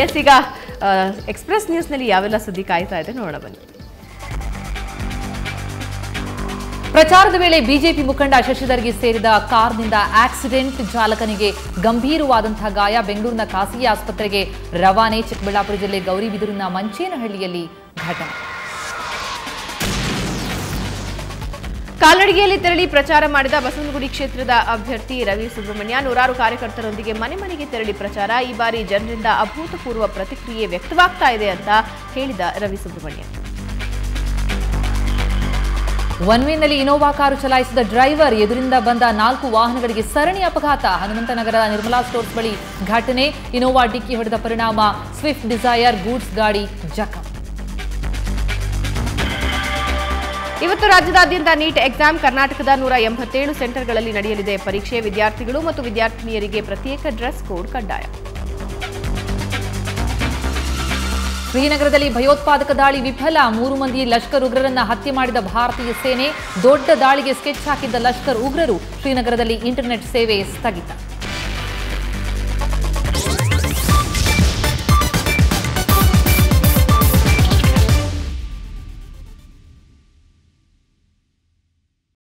S ಈಗ ಆ, express ನ್ಯೂಸ್ನಲ್ಲಿ ಯಾವೆಲ್ಲ ಸುದ್ದಿ ಕಾಯ್ತಾ ಇದೆ ನೋಡೋಣ ಬನ್ನಿ ಪ್ರಚಾರದ ವೇಳೆ ಬಿಜೆಪಿ ಮುಖಂಡ ಶಶಿಧರ್ಗೆ ಸೇರಿದ ಕಾರ್ನಿಂದ ಆಕ್ಸಿಡೆಂಟ್ ಚಾಲಕನಿಗೆ ಗಂಭೀರವಾದಂತಹ ಗಾಯ ಬೆಂಗಳೂರಿನ ಖಾಸಗಿ ಆಸ್ಪತ್ರೆಗೆ ರವಾನೆ ಚಿಕ್ಕಬಳ್ಳಾಪುರ ಜಿಲ್ಲೆ ಗೌರಿಬಿದೂರಿನ ಮಂಚೇನಹಳ್ಳಿಯಲ್ಲಿ ಘಟನೆ ಕಾಲ್ನಡಿಗೆಯಲ್ಲಿ ತೆರಳಿ ಪ್ರಚಾರ ಮಾಡಿದ ಬಸವನಗುಡಿ ಕ್ಷೇತ್ರದ ಅಭ್ಯರ್ಥಿ ರವಿ ಸುಬ್ರಹ್ಮಣ್ಯ ನೂರಾರು ಕಾರ್ಯಕರ್ತರೊಂದಿಗೆ ಮನೆ ಮನೆಗೆ ತೆರಳಿ ಪ್ರಚಾರ ಈ ಬಾರಿ ಜನರಿಂದ ಅಭೂತಪೂರ್ವ ಪ್ರತಿಕ್ರಿಯೆ ವ್ಯಕ್ತವಾಗ್ತಾ ಇದೆ ಅಂತ ಹೇಳಿದ ರವಿ ಸುಬ್ರಹ್ಮಣ್ಯ ಒನ್ ವೇನಲ್ಲಿ ಇನೋವಾ ಕಾರು ಚಲಾಯಿಸಿದ ಡ್ರೈವರ್ ಎದುರಿಂದ ಬಂದ ನಾಲ್ಕು ವಾಹನಗಳಿಗೆ ಸರಣಿ ಅಪಘಾತ ಹನುಮಂತನಗರದ ನಿರ್ಮಲಾ ಸ್ಟೋರ್ಸ್ ಬಳಿ ಘಟನೆ ಇನೋವಾ ಡಿಕ್ಕಿ ಹೊಡೆದ ಪರಿಣಾಮ ಸ್ವಿಫ್ಟ್ ಡಿಸೈರ್ ಗೂಡ್ಸ್ ಗಾಡಿ ಜಖಂ ಇವತ್ತು ರಾಜ್ಯದಾದ್ಯಂತ ನೀಟ್ ಎಕ್ಸಾಮ್ ಕರ್ನಾಟಕದ ನೂರ ಎಂಬತ್ತೇಳು ಸೆಂಟರ್ಗಳಲ್ಲಿ ನಡೆಯಲಿದೆ ಪರೀಕ್ಷೆ ವಿದ್ಯಾರ್ಥಿಗಳು ಮತ್ತು ವಿದ್ಯಾರ್ಥಿನಿಯರಿಗೆ ಪ್ರತ್ಯೇಕ ಡ್ರೆಸ್ ಕೋಡ್ ಕಡ್ಡಾಯ ಶ್ರೀನಗರದಲ್ಲಿ ಭಯೋತ್ಪಾದಕ ದಾಳಿ ವಿಫಲ ಮೂರು ಮಂದಿ ಲಷ್ಕರ್ ಉಗ್ರರನ್ನ ಹತ್ಯೆ ಮಾಡಿದ ಭಾರತೀಯ ಸೇನೆ ದೊಡ್ಡ ದಾಳಿಗೆ ಸ್ಕೆಚ್ ಹಾಕಿದ್ದ ಲಷ್ಕರ್ ಉಗ್ರರು ಶ್ರೀನಗರದಲ್ಲಿ ಇಂಟರ್ನೆಟ್ ಸೇವೆ ಸ್ಥಗಿತ